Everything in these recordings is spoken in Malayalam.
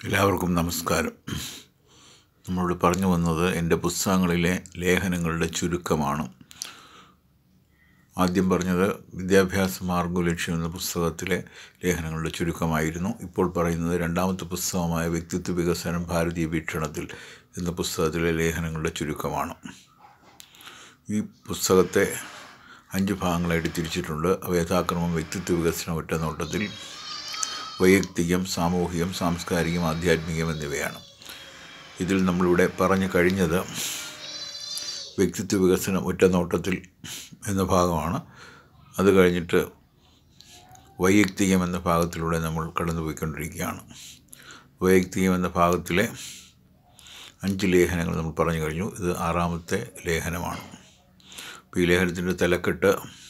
എല്ലാവർക്കും നമസ്കാരം നമ്മളോട് പറഞ്ഞു വന്നത് എൻ്റെ പുസ്തകങ്ങളിലെ ലേഖനങ്ങളുടെ ചുരുക്കമാണ് ആദ്യം പറഞ്ഞത് വിദ്യാഭ്യാസ മാർഗലക്ഷ്യം എന്ന പുസ്തകത്തിലെ ലേഖനങ്ങളുടെ ചുരുക്കമായിരുന്നു ഇപ്പോൾ പറയുന്നത് രണ്ടാമത്തെ പുസ്തകമായ വ്യക്തിത്വ വികസനം ഭാരതീയ വീക്ഷണത്തിൽ എന്ന പുസ്തകത്തിലെ ലേഖനങ്ങളുടെ ചുരുക്കമാണ് ഈ പുസ്തകത്തെ അഞ്ച് ഭാഗങ്ങളായിട്ട് തിരിച്ചിട്ടുണ്ട് അവ യഥാക്രമം വ്യക്തിത്വ വികസനം ഒറ്റ നോട്ടത്തിൽ വൈയക്തികം സാമൂഹികം സാംസ്കാരികം ആധ്യാത്മികം എന്നിവയാണ് ഇതിൽ നമ്മളിവിടെ പറഞ്ഞു കഴിഞ്ഞത് വ്യക്തിത്വ വികസനം ഒറ്റ നോട്ടത്തിൽ എന്ന ഭാഗമാണ് അത് കഴിഞ്ഞിട്ട് വൈയക്തികം എന്ന ഭാഗത്തിലൂടെ നമ്മൾ കടന്നുപോയിക്കൊണ്ടിരിക്കുകയാണ് വൈയക്തികം എന്ന ഭാഗത്തിലെ അഞ്ച് ലേഖനങ്ങൾ നമ്മൾ പറഞ്ഞു കഴിഞ്ഞു ഇത് ആറാമത്തെ ലേഖനമാണ് അപ്പോൾ ഈ ലേഖനത്തിൻ്റെ തലക്കെട്ട്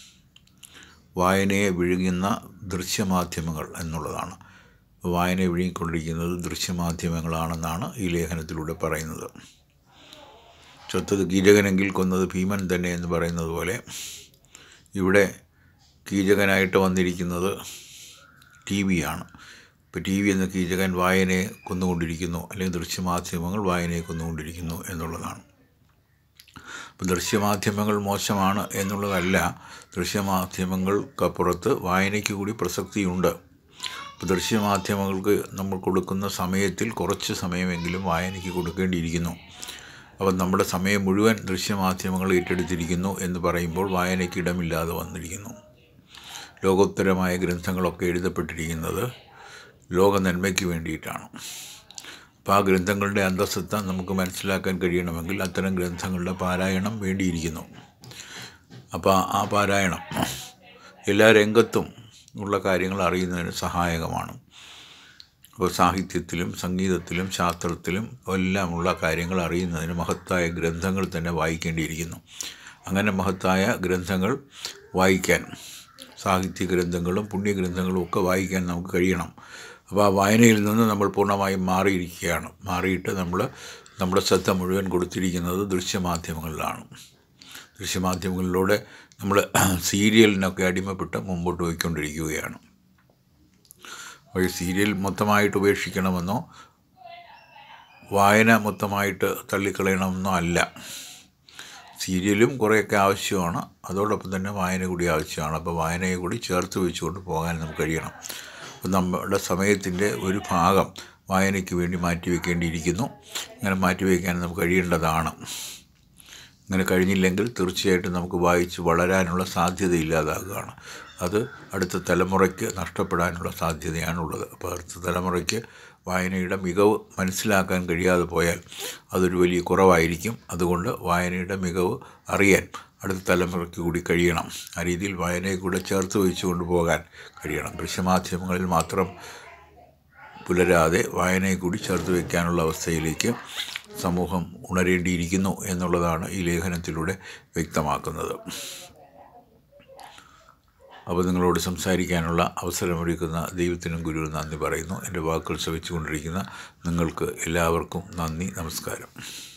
വായനയെ വിഴുങ്ങുന്ന ദൃശ്യമാധ്യമങ്ങൾ എന്നുള്ളതാണ് വായനയെ വിഴുങ്ങിക്കൊണ്ടിരിക്കുന്നത് ദൃശ്യമാധ്യമങ്ങളാണെന്നാണ് ഈ ലേഖനത്തിലൂടെ പറയുന്നത് ചത്തത് കീചകനെങ്കിൽ കൊന്നത് ഭീമൻ തന്നെ എന്ന് പറയുന്നത് പോലെ ഇവിടെ കീചകനായിട്ട് വന്നിരിക്കുന്നത് ടി വിയാണ് ഇപ്പോൾ ടി വി എന്ന കീചകൻ വായനയെ കൊന്നുകൊണ്ടിരിക്കുന്നു അല്ലെങ്കിൽ ദൃശ്യമാധ്യമങ്ങൾ വായനയെ കൊന്നുകൊണ്ടിരിക്കുന്നു എന്നുള്ളതാണ് അപ്പോൾ ദൃശ്യമാധ്യമങ്ങൾ മോശമാണ് എന്നുള്ളതല്ല ദൃശ്യമാധ്യമങ്ങൾക്കപ്പുറത്ത് വായനയ്ക്ക് കൂടി പ്രസക്തിയുണ്ട് അപ്പോൾ ദൃശ്യമാധ്യമങ്ങൾക്ക് നമ്മൾ കൊടുക്കുന്ന സമയത്തിൽ കുറച്ച് സമയമെങ്കിലും വായനയ്ക്ക് കൊടുക്കേണ്ടിയിരിക്കുന്നു അപ്പം നമ്മുടെ സമയം മുഴുവൻ ദൃശ്യമാധ്യമങ്ങൾ ഏറ്റെടുത്തിരിക്കുന്നു എന്ന് പറയുമ്പോൾ വായനയ്ക്ക് ഇടമില്ലാതെ വന്നിരിക്കുന്നു ലോകോത്തരമായ ഗ്രന്ഥങ്ങളൊക്കെ എഴുതപ്പെട്ടിരിക്കുന്നത് ലോക നന്മയ്ക്ക് വേണ്ടിയിട്ടാണ് അപ്പോൾ ആ ഗ്രന്ഥങ്ങളുടെ അന്തസ്സത്ത നമുക്ക് മനസ്സിലാക്കാൻ കഴിയണമെങ്കിൽ അത്തരം ഗ്രന്ഥങ്ങളുടെ പാരായണം വേണ്ടിയിരിക്കുന്നു അപ്പോൾ ആ പാരായണം എല്ലാ രംഗത്തും ഉള്ള കാര്യങ്ങൾ അറിയുന്നതിന് സഹായകമാണ് അപ്പോൾ സാഹിത്യത്തിലും സംഗീതത്തിലും ശാസ്ത്രത്തിലും എല്ലാമുള്ള കാര്യങ്ങൾ അറിയുന്നതിന് മഹത്തായ ഗ്രന്ഥങ്ങൾ തന്നെ വായിക്കേണ്ടിയിരിക്കുന്നു അങ്ങനെ മഹത്തായ ഗ്രന്ഥങ്ങൾ വായിക്കാൻ സാഹിത്യ ഗ്രന്ഥങ്ങളും പുണ്യഗ്രന്ഥങ്ങളും ഒക്കെ വായിക്കാൻ നമുക്ക് കഴിയണം അപ്പോൾ ആ വായനയിൽ നിന്ന് നമ്മൾ പൂർണ്ണമായും മാറിയിരിക്കുകയാണ് മാറിയിട്ട് നമ്മൾ നമ്മുടെ ശ്രദ്ധ മുഴുവൻ കൊടുത്തിരിക്കുന്നത് ദൃശ്യമാധ്യമങ്ങളിലാണ് ദൃശ്യമാധ്യമങ്ങളിലൂടെ നമ്മൾ സീരിയലിനൊക്കെ അടിമപ്പെട്ട് മുമ്പോട്ട് പോയിക്കൊണ്ടിരിക്കുകയാണ് അപ്പോൾ സീരിയൽ മൊത്തമായിട്ട് ഉപേക്ഷിക്കണമെന്നോ വായന മൊത്തമായിട്ട് തള്ളിക്കളയണമെന്നോ അല്ല സീരിയലും കുറേയൊക്കെ ആവശ്യമാണ് അതോടൊപ്പം തന്നെ വായന കൂടി ആവശ്യമാണ് അപ്പോൾ വായനയെ കൂടി ചേർത്ത് വെച്ചുകൊണ്ട് പോകാൻ നമുക്ക് കഴിയണം അപ്പോൾ നമ്മുടെ സമയത്തിൻ്റെ ഒരു ഭാഗം വായനയ്ക്ക് വേണ്ടി മാറ്റിവെക്കേണ്ടിയിരിക്കുന്നു ഇങ്ങനെ മാറ്റിവെക്കാൻ നമുക്ക് കഴിയേണ്ടതാണ് ഇങ്ങനെ കഴിഞ്ഞില്ലെങ്കിൽ തീർച്ചയായിട്ടും നമുക്ക് വായിച്ച് വളരാനുള്ള സാധ്യത ഇല്ലാതാകുകയാണ് അത് അടുത്ത തലമുറയ്ക്ക് നഷ്ടപ്പെടാനുള്ള സാധ്യതയാണുള്ളത് അപ്പോൾ അടുത്ത തലമുറയ്ക്ക് വായനയുടെ മികവ് മനസ്സിലാക്കാൻ കഴിയാതെ പോയാൽ അതൊരു വലിയ കുറവായിരിക്കും അതുകൊണ്ട് വായനയുടെ മികവ് അറിയാൻ അടുത്ത തലമുറയ്ക്ക് കൂടി കഴിയണം ആ രീതിയിൽ വായനയെ കൂടെ ചേർത്ത് വെച്ച് കൊണ്ടുപോകാൻ കഴിയണം ദൃശ്യമാധ്യമങ്ങളിൽ മാത്രം പുലരാതെ വായനയെ കൂടി ചേർത്ത് വയ്ക്കാനുള്ള അവസ്ഥയിലേക്ക് സമൂഹം ഉണരേണ്ടിയിരിക്കുന്നു എന്നുള്ളതാണ് ഈ ലേഖനത്തിലൂടെ വ്യക്തമാക്കുന്നത് അപ്പോൾ നിങ്ങളോട് സംസാരിക്കാനുള്ള അവസരമൊരുക്കുന്ന ദൈവത്തിനും ഗുരുവിനും നന്ദി പറയുന്നു എൻ്റെ വാക്കുകൾ ശ്രവിച്ചുകൊണ്ടിരിക്കുന്ന നിങ്ങൾക്ക് എല്ലാവർക്കും നന്ദി നമസ്കാരം